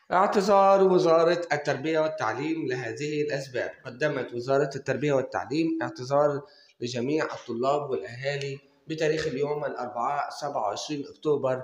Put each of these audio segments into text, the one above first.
اعتذار وزارة التربية والتعليم لهذه الأسباب قدمت وزارة التربية والتعليم اعتذار لجميع الطلاب والأهالي بتاريخ اليوم الأربعاء 27 أكتوبر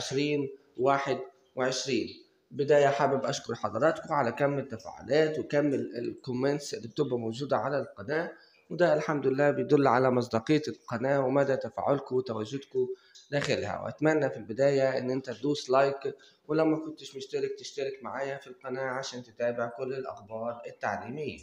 2021 بداية حابب أشكر حضراتكم على كم التفاعلات وكم الكومنتس اللي بتبقى موجودة على القناة وده الحمد لله بيدل على مصداقية القناة ومدى تفاعلكم وتواجدكم داخلها وأتمنى في البداية إن أنت تدوس لايك ولو ما كنتش مشترك تشترك معايا في القناة عشان تتابع كل الأخبار التعليمية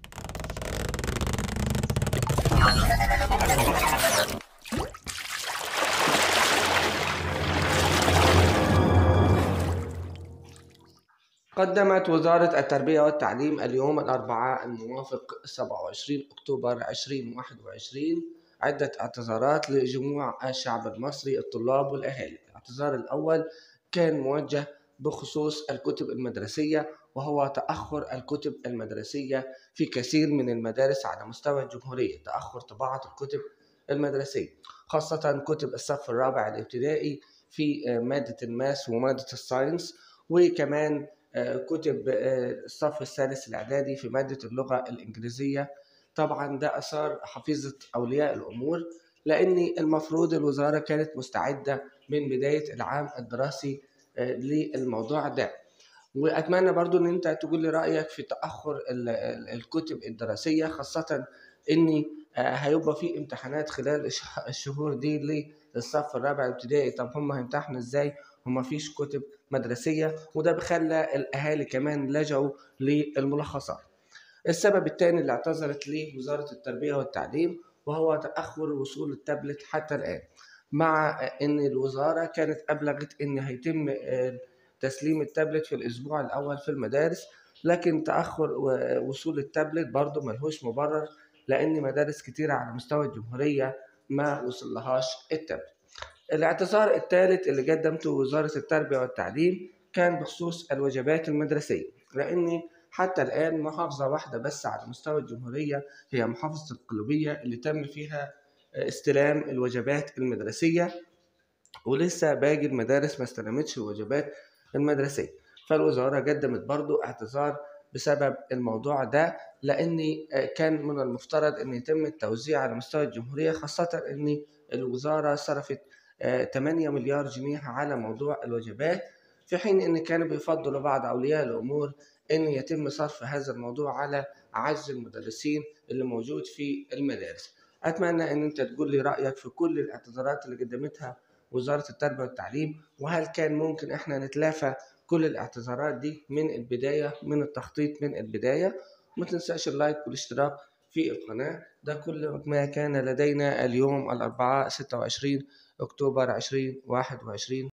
قدمت وزارة التربية والتعليم اليوم الأربعاء الموافق 27 أكتوبر 2021 عدة اعتذارات لجموع الشعب المصري الطلاب والأهالي الاعتذار الأول كان موجه بخصوص الكتب المدرسية وهو تأخر الكتب المدرسية في كثير من المدارس على مستوى الجمهورية تأخر طباعة الكتب المدرسية خاصة كتب الصف الرابع الابتدائي في مادة الماس ومادة الساينس وكمان كتب الصف الثالث الإعدادي في مادة اللغة الإنجليزية طبعا ده أثار حفيظة أولياء الأمور لأن المفروض الوزارة كانت مستعدة من بداية العام الدراسي للموضوع ده وأتمنى برضو إن أنت تقول لي رأيك في تأخر الكتب الدراسية خاصة إن هيبقى في امتحانات خلال الشهور دي للصف الرابع الابتدائي طب هم هيمتحنوا إزاي وما فيش كتب مدرسية وده بخلى الأهالي كمان لجأوا للملخصات السبب الثاني اللي اعتذرت ليه وزارة التربية والتعليم وهو تأخر وصول التابلت حتى الآن مع أن الوزارة كانت أبلغت أن هيتم تسليم التابلت في الأسبوع الأول في المدارس لكن تأخر وصول التابلت برضه ملهوش مبرر لأن مدارس كتيرة على مستوى الجمهورية ما وصلهاش التابلت الاعتذار الثالث اللي قدمته وزارة التربية والتعليم كان بخصوص الوجبات المدرسية لأن حتى الآن محافظة واحدة بس على مستوى الجمهورية هي محافظة القلوبية اللي تم فيها استلام الوجبات المدرسية ولسه باقي المدارس ما استلمتش الوجبات المدرسية فالوزارة قدمت برضو اعتذار بسبب الموضوع ده لأن كان من المفترض أن يتم التوزيع على مستوى الجمهورية خاصة أن الوزارة صرفت 8 مليار جنيه على موضوع الوجبات في حين ان كانوا بيفضلوا بعض اولياء الامور ان يتم صرف هذا الموضوع على اعز المدرسين اللي موجود في المدارس اتمنى ان انت تقول لي رايك في كل الاعتذارات اللي قدمتها وزاره التربيه والتعليم وهل كان ممكن احنا نتلافى كل الاعتذارات دي من البدايه من التخطيط من البدايه ما تنساش اللايك والاشتراك في القناه ده كل ما كان لدينا اليوم الاربعاء 26 أكتوبر 2021